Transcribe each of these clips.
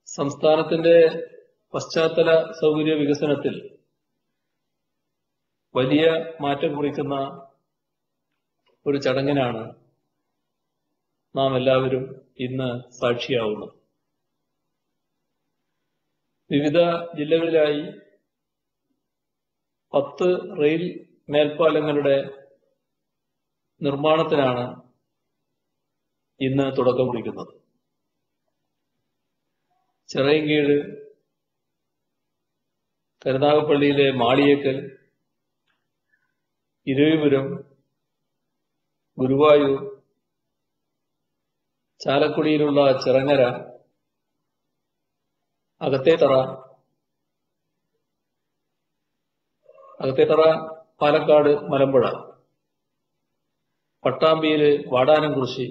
സംസ്ഥാനത്തിന്റെ പശ്ചാത്തല സൗകര്യ വികസനത്തിൽ വലിയ മാറ്റം കുറിക്കുന്ന ഒരു ചടങ്ങിനാണ് നാം എല്ലാവരും ഇന്ന് സാക്ഷിയാവുന്നത് വിവിധ ജില്ലകളിലായി പത്ത് റെയിൽ മേൽപ്പാലങ്ങളുടെ നിർമ്മാണത്തിനാണ് ഇന്ന് തുടക്കം കുറിക്കുന്നത് ചിറയൻകീഴ് കരുനാഗപ്പള്ളിയിലെ മാളിയേക്കൽ ഇരവിപുരം ഗുരുവായൂർ ചാലക്കുടിയിലുള്ള ചിറങ്ങര അകത്തേത്തറ അകത്തേത്തറ പാലക്കാട് മലമ്പുഴ പട്ടാമ്പിയില് വാടാനംകുറിശി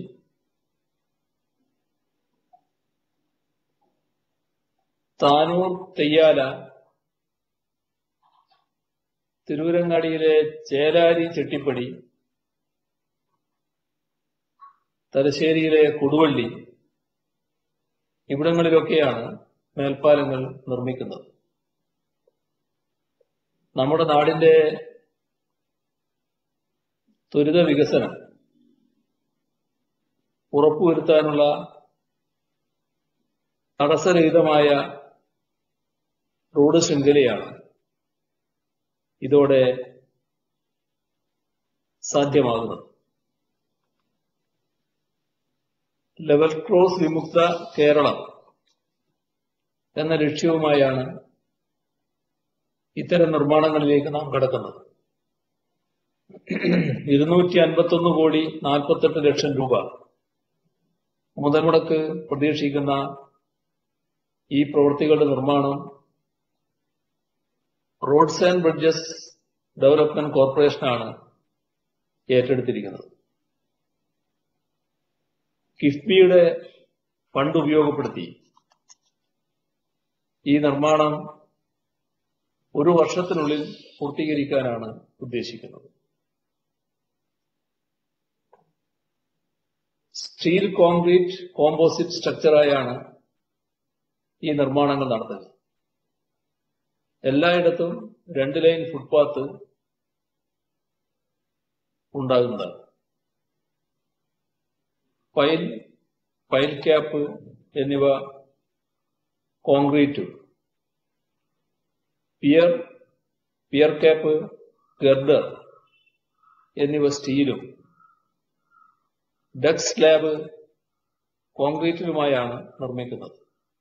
താനൂർ തെയ്യാല തിരുവരങ്ങാടിയിലെ ചേലാരി ചെട്ടിപ്പടി തലശ്ശേരിയിലെ കൊടുവള്ളി ഇവിടങ്ങളിലൊക്കെയാണ് മേൽപ്പാലങ്ങൾ നിർമ്മിക്കുന്നത് നമ്മുടെ നാടിന്റെ ത്വരിത വികസനം ഉറപ്പുവരുത്താനുള്ള തടസ്സരഹിതമായ റോഡ് ശൃംഖലയാണ് ഇതോടെ സാധ്യമാകുന്നത് ലെവൽ ക്രോസ് വിമുക്ത കേരളം എന്ന ലക്ഷ്യവുമായാണ് ഇത്തരം നിർമ്മാണങ്ങളിലേക്ക് നാം കടക്കുന്നത് ഇരുന്നൂറ്റി അൻപത്തൊന്ന് കോടി നാൽപ്പത്തെട്ട് ലക്ഷം രൂപ മുതൽമുടക്ക് പ്രതീക്ഷിക്കുന്ന ഈ പ്രവൃത്തികളുടെ നിർമ്മാണം റോഡ്സ് ആൻഡ് ബ്രിഡ്ജസ് ഡെവലപ്മെന്റ് കോർപ്പറേഷനാണ് ഏറ്റെടുത്തിരിക്കുന്നത് കിഫ്ബിയുടെ ഫണ്ട് ഉപയോഗപ്പെടുത്തി ഈ നിർമ്മാണം ഒരു വർഷത്തിനുള്ളിൽ പൂർത്തീകരിക്കാനാണ് ഉദ്ദേശിക്കുന്നത് സ്റ്റീൽ കോൺക്രീറ്റ് കോമ്പോസിറ്റ് സ്ട്രക്ചറായാണ് ഈ നിർമ്മാണങ്ങൾ നടത്തുക എല്ലായിടത്തും രണ്ട് ലൈൻ ഫുട്പാത്ത് ഉണ്ടാകുന്നതാണ് പൈൽ പൈൽ ക്യാപ്പ് എന്നിവ കോൺക്രീറ്റും പിയർ പിയർ ക്യാപ്പ് ഗർഡർ എന്നിവ സ്റ്റീലും ഡക്ക് സ്ലാബ് കോൺക്രീറ്റിലുമായാണ് നിർമ്മിക്കുന്നത്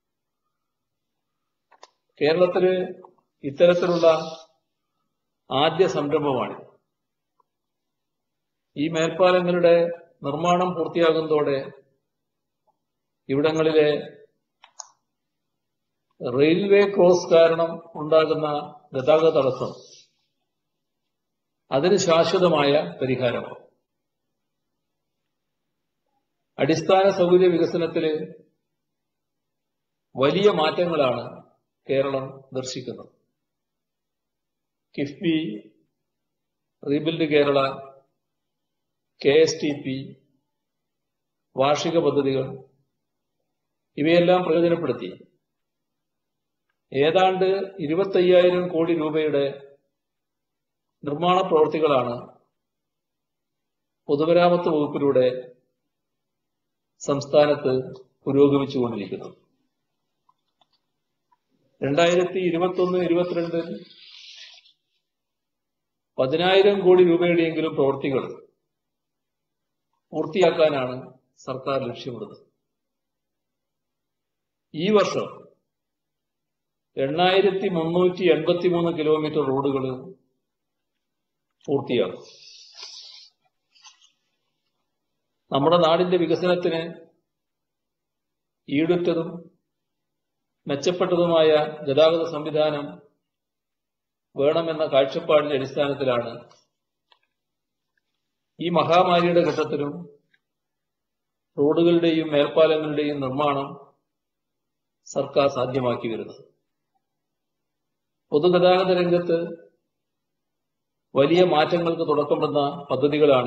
കേരളത്തില് ഇത്തരത്തിലുള്ള ആദ്യ സംരംഭമാണ് ഈ മേൽപ്പാലങ്ങളുടെ നിർമ്മാണം പൂർത്തിയാകുന്നതോടെ ഇവിടങ്ങളിലെ റെയിൽവേ ക്രോസ് കാരണം ഉണ്ടാകുന്ന ഗതാഗത തടസ്സം അതിന് ശാശ്വതമായ പരിഹാരമാണ് അടിസ്ഥാന സൗകര്യ വികസനത്തില് വലിയ മാറ്റങ്ങളാണ് കേരളം ദർശിക്കുന്നത് KIIFB rebuild Kerala K S T P വാർഷിക പദ്ധതികൾ ഇവയെല്ലാം പ്രയോജനപ്പെടുത്തി ഏതാണ്ട് ഇരുപത്തയ്യായിരം കോടി രൂപയുടെ നിർമ്മാണ പ്രവൃത്തികളാണ് പൊതുമരാമത്ത് വകുപ്പിലൂടെ സംസ്ഥാനത്ത് പുരോഗമിച്ചുകൊണ്ടിരിക്കുന്നത് രണ്ടായിരത്തി ഇരുപത്തൊന്ന് ഇരുപത്തിരണ്ടിൽ പതിനായിരം കോടി രൂപയുടെയെങ്കിലും പ്രവൃത്തികൾ പൂർത്തിയാക്കാനാണ് സർക്കാർ ലക്ഷ്യമിടുന്നത് ഈ വർഷം എണ്ണായിരത്തി മുന്നൂറ്റി എൺപത്തി മൂന്ന് കിലോമീറ്റർ റോഡുകൾ പൂർത്തിയാകും നമ്മുടെ നാടിന്റെ വികസനത്തിന് ഈടുറ്റതും മെച്ചപ്പെട്ടതുമായ ഗതാഗത സംവിധാനം വേണമെന്ന കാഴ്ചപ്പാടിന്റെ അടിസ്ഥാനത്തിലാണ് ഈ മഹാമാരിയുടെ ഘട്ടത്തിലും റോഡുകളുടെയും മേൽപ്പാലങ്ങളുടെയും നിർമ്മാണം സർക്കാർ സാധ്യമാക്കി വരുന്നത് പൊതുഗതാഗത രംഗത്ത് വലിയ മാറ്റങ്ങൾക്ക് തുടക്കമിടുന്ന പദ്ധതികളാണ്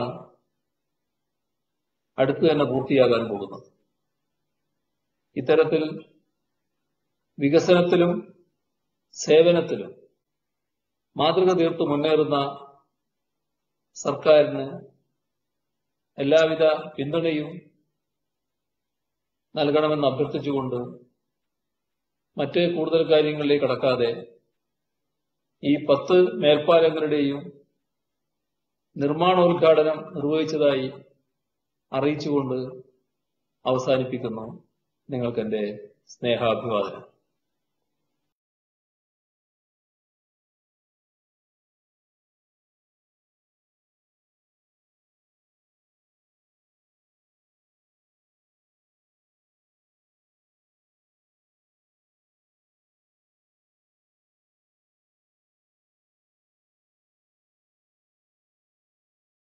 അടുത്ത് തന്നെ പൂർത്തിയാകാൻ പോകുന്നത് ഇത്തരത്തിൽ വികസനത്തിലും സേവനത്തിലും മാതൃക തീർത്ത് മുന്നേറുന്ന സർക്കാരിന് എല്ലാവിധ പിന്തുണയും നൽകണമെന്ന് അഭ്യർത്ഥിച്ചുകൊണ്ട് മറ്റ് കൂടുതൽ കാര്യങ്ങളിലേക്ക് കടക്കാതെ ഈ പത്ത് മേൽപ്പാലങ്ങളുടെയും നിർമ്മാണോദ്ഘാടനം നിർവഹിച്ചതായി അറിയിച്ചുകൊണ്ട് അവസാനിപ്പിക്കുന്നു നിങ്ങൾക്ക് എന്റെ സ്നേഹാഭിവാദനം